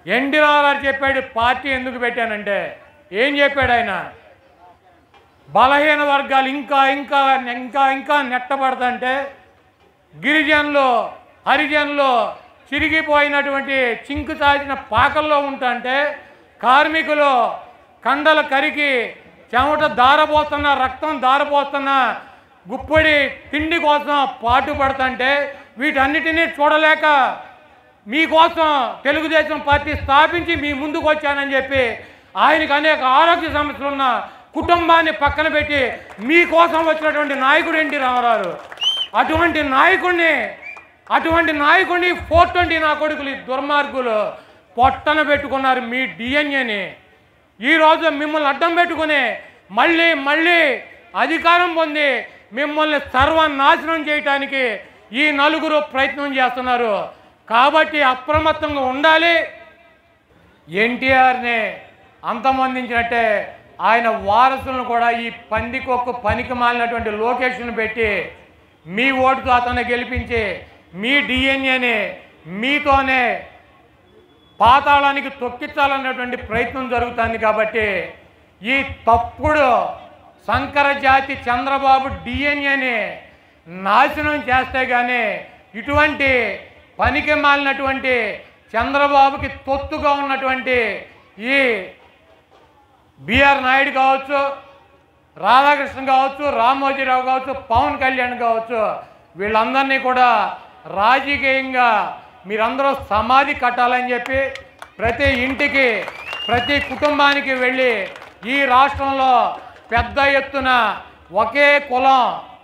NT Ramarao చెప్పాడు party ఎందుకు పెట్టానంటే ఏం చెప్పాడు ఆయన బలహీన వర్గాలు ఇంకా ఇంకా ఇంకా ఇంకా నెట్టబడతంటే గిరిజనులు హరిజనులు చిరిగిపోయినటువంటి చింకు తాచిన పాకల్లో ఉంటుంటే కార్మికులు కండల కరికి చెమట దారపోతున్న రక్తం దారపోతున్న గుప్పడి తిండి కోసం పాటు పడుతుంటే వీటన్నిటినీ చూడలేక మీకోసం తెలుగుదేశం పార్టీ స్థాపించి మీ ముందుకు వచ్చానని చెప్పి ఆయనకు అనేక ఆరోగ్య సమస్యలు ఉన్న కుటుంబాన్ని పక్కన పెట్టి మీకోసం వచ్చినటువంటి నాయకుడు ఎన్టీ రామారావు అటువంటి నాయకుడిని అటువంటి నాయకుడిని ఫోర్ ట్వంటీ నా కొడుకులు ఈ దుర్మార్గులు పొట్టన పెట్టుకున్నారు మీ డిఎన్ఏని ఈరోజు మిమ్మల్ని అడ్డం పెట్టుకుని మళ్ళీ మళ్ళీ అధికారం పొంది మిమ్మల్ని సర్వనాశనం చేయటానికి ఈ నలుగురు ప్రయత్నం చేస్తున్నారు కాబట్టి అప్రమత్తంగా ఉండాలి ఎన్టీఆర్ని అంతమొందించినట్టే ఆయన వారసులను కూడా ఈ పందికొక్కు పనికి మాలినటువంటి లొకేషన్ పెట్టి మీ ఓటుతో అతన్ని గెలిపించి మీ డిఎన్ఏని మీతోనే పాతాళానికి తొక్కించాలన్నటువంటి ప్రయత్నం జరుగుతుంది కాబట్టి ఈ తప్పుడు సంకర జాతి చంద్రబాబు డిఎన్ఏని నాశనం చేస్తే కానీ ఇటువంటి పనికి మాలినటువంటి చంద్రబాబుకి తొత్తుగా ఉన్నటువంటి ఈ బిఆర్ నాయుడు కావచ్చు రాధాకృష్ణ కావచ్చు రామోజీరావు కావచ్చు పవన్ కళ్యాణ్ కావచ్చు వీళ్ళందరినీ కూడా రాజకీయంగా మీరందరూ సమాధి కట్టాలని చెప్పి ప్రతి ఇంటికి ప్రతి కుటుంబానికి వెళ్ళి ఈ రాష్ట్రంలో పెద్ద ఎత్తున ఒకే కులం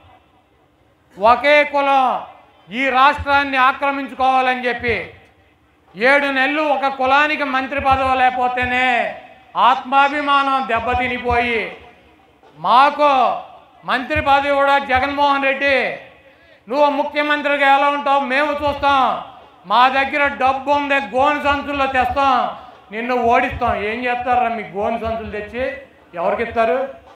ఒకే కులం ఈ రాష్ట్రాన్ని ఆక్రమించుకోవాలని చెప్పి ఏడు నెలలు ఒక కులానికి మంత్రి పదవి లేకపోతేనే ఆత్మాభిమానం దెబ్బతినిపోయి మాకు మంత్రి పదవి కూడా జగన్మోహన్ రెడ్డి నువ్వు ముఖ్యమంత్రిగా ఎలా ఉంటావు మేము చూస్తాం మా దగ్గర డబ్బు ఉంది గోను సంచుల్లో తెస్తాం నిన్ను ఓడిస్తాం ఏం చేస్తారా మీ గోను సంచులు తెచ్చి ఎవరికి ఇస్తారు